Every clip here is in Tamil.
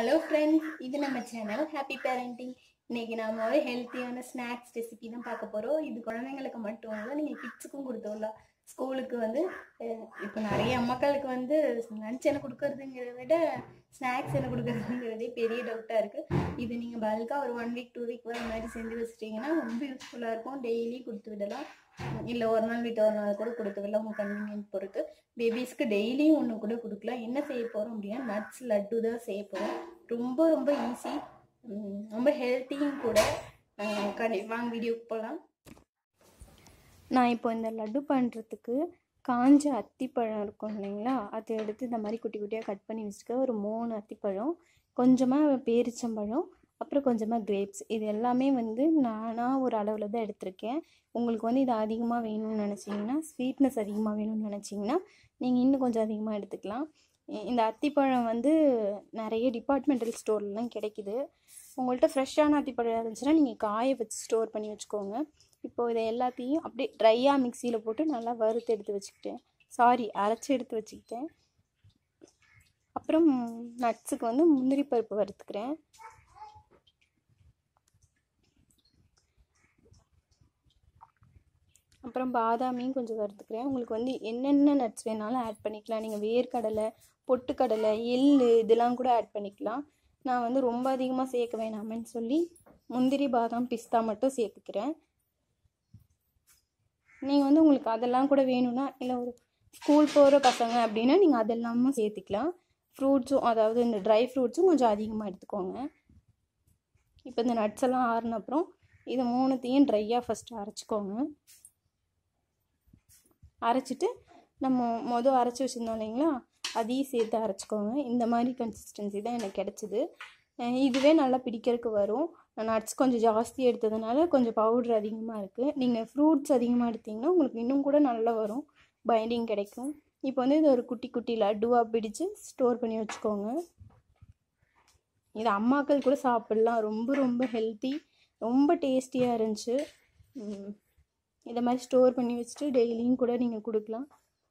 ஹலோ ஃப்ரெண்ட்ஸ் இது நம்ம சேனல் ஹாப்பி பேரண்டிங் இன்னைக்கு நாம ஒரு ஹெல்த்தியான ஸ்நாக்ஸ் ரெசிபி தான் பார்க்க போகிறோம் இது குழந்தைங்களுக்கு மட்டும் இல்லை நீங்கள் கிட்ஸுக்கும் கொடுத்துடலாம் ஸ்கூலுக்கு வந்து அஹ், இப்போ நிறைய அம்மாக்களுக்கு வந்து லஞ்ச் என்ன கொடுக்கறதுங்கிறத விட ஸ்நாக்ஸ் என்ன கொடுக்கறதுங்கிறதே பெரிய டவுட்டாக இருக்குது இது நீங்கள் பல்காக ஒரு ஒன் வீக் டூ வீக் வர மாதிரி செஞ்சு வச்சிட்டிங்கன்னா ரொம்ப யூஸ்ஃபுல்லாக இருக்கும் டெய்லி கொடுத்து விடலாம் இல்லை ஒரு நாள் விட்டு ஒரு நாள் கூட கொடுத்து விடலாம் உங்கள் கன்வீனியன்ட் பொறுத்து பேபிஸ்க்கு டெய்லியும் ஒன்று கூட கொடுக்கலாம் என்ன செய்ய போகிறோம் அப்படின்னா நட்ஸ் லட்டு தான் செய்ய போகிறோம் ரொம்ப ரொம்ப ஈஸி ரொம்ப ஹெல்த்தியும் கூட அஹ் கண்டி வாங்க வீடியோக்கு போகலாம் நான் இப்போ இந்த லட்டு பண்ணுறதுக்கு காஞ்ச அத்திப்பழம் இருக்கும் இல்லைங்களா அதை எடுத்து இந்த மாதிரி குட்டி குட்டியாக கட் பண்ணி வச்சுருக்கேன் ஒரு மூணு அத்திப்பழம் கொஞ்சமாக பேரிச்சம்பழம் அப்புறம் கொஞ்சமாக கிரேப்ஸ் இது எல்லாமே வந்து நானாக ஒரு அளவில் தான் எடுத்திருக்கேன் உங்களுக்கு வந்து இது அதிகமாக வேணும்னு நினச்சிங்கன்னா ஸ்வீட்னஸ் அதிகமாக வேணும்னு நினச்சிங்கன்னா நீங்கள் இன்னும் கொஞ்சம் அதிகமாக எடுத்துக்கலாம் இ- இந்த அத்திப்பழம் வந்து நிறைய டிபார்ட்மெண்டல் ஸ்டோர்லாம் கிடைக்குது உங்கள்கிட்ட ஃப்ரெஷ்ஷான அத்திப்பழம் இருந்துச்சுன்னா நீங்கள் காய வச்சு ஸ்டோர் பண்ணி வச்சுக்கோங்க இப்போ இதை எல்லாத்தையும் அப்படியே ட்ரையாக மிக்சியில் போட்டு நல்லா வறுத்து எடுத்து வச்சுக்கிட்டேன் சாரி அரைச்சி எடுத்து வச்சுக்கிட்டேன் அப்புறம் நட்ஸுக்கு வந்து முந்திரி பருப்பு வறுத்துக்கிறேன் அப்புறம் பாதாமியும் கொஞ்சம் வறுத்துக்கிறேன் உங்களுக்கு வந்து என்னென்ன நட்ஸ் வேணாலும் ஆட் பண்ணிக்கலாம் நீங்கள் வேர்க்கடலை பொட்டுக்கடலை எள்ளு இதெல்லாம் கூட ஆட் பண்ணிக்கலாம் நான் வந்து ரொம்ப அதிகமாக சேர்க்க வேணாமேன்னு சொல்லி முந்திரி பாதாம் பிஸ்தா மட்டும் சேர்த்துக்கிறேன் நீங்கள் வந்து உங்களுக்கு அதெல்லாம் கூட வேணும்னா இல்லை ஒரு ஸ்கூல் போகிற பசங்க அப்படின்னா நீங்கள் அதெல்லாமும் சேர்த்துக்கலாம் ஃப்ரூட்ஸும் அதாவது இந்த ட்ரை ஃப்ரூட்ஸும் கொஞ்சம் அதிகமாக எடுத்துக்கோங்க இப்போ இந்த நட்ஸ் எல்லாம் ஆறுன அப்புறம் இதை மூணுத்தையும் ட்ரையாக ஃபஸ்ட்டு அரைச்சிக்கோங்க அரைச்சிட்டு நம்ம மொதல் அரைச்சி வச்சுருந்தோம் இல்லைங்களா அதையும் சேர்த்து அரைச்சிக்கோங்க இந்த மாதிரி கன்சிஸ்டன்சி தான் எனக்கு கிடச்சிது இதுவே நல்லா பிடிக்கிறதுக்கு வரும் நட்ஸ் கொஞ்சம் ஜாஸ்தி எடுத்ததுனால கொஞ்சம் பவுட்ரு அதிகமாக இருக்குது நீங்கள் ஃப்ரூட்ஸ் அதிகமாக எடுத்தீங்கன்னா உங்களுக்கு இன்னும் கூட நல்லா வரும் பைண்டிங் கிடைக்கும் இப்போ வந்து இது ஒரு குட்டி குட்டி லட்டுவாக பிடிச்சு ஸ்டோர் பண்ணி வச்சுக்கோங்க இது அம்மாக்கள் கூட சாப்பிடலாம் ரொம்ப ரொம்ப ஹெல்த்தி ரொம்ப டேஸ்டியாக இருந்துச்சு ம், இதை மாதிரி ஸ்டோர் பண்ணி வச்சுட்டு டெய்லியும் கூட நீங்கள் கொடுக்கலாம்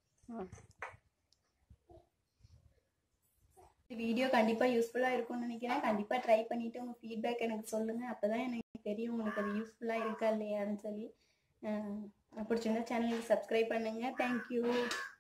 வீடியோ கண்டிப்பாக யூஸ்ஃபுல்லாக இருக்கும்னு நினைக்கிறேன் கண்டிப்பாக ட்ரை பண்ணிவிட்டு உங்கள் ஃபீட்பேக் எனக்கு சொல்லுங்கள் அப்போ தான் எனக்கு தெரியும் உங்களுக்கு அது யூஸ்ஃபுல்லாக இருக்கா இல்லையான்னு சொல்லி அஹ் பிடிச்சிருந்தா சேனலுக்கு சப்ஸ்கிரைப் பண்ணுங்கள் தேங்க்யூ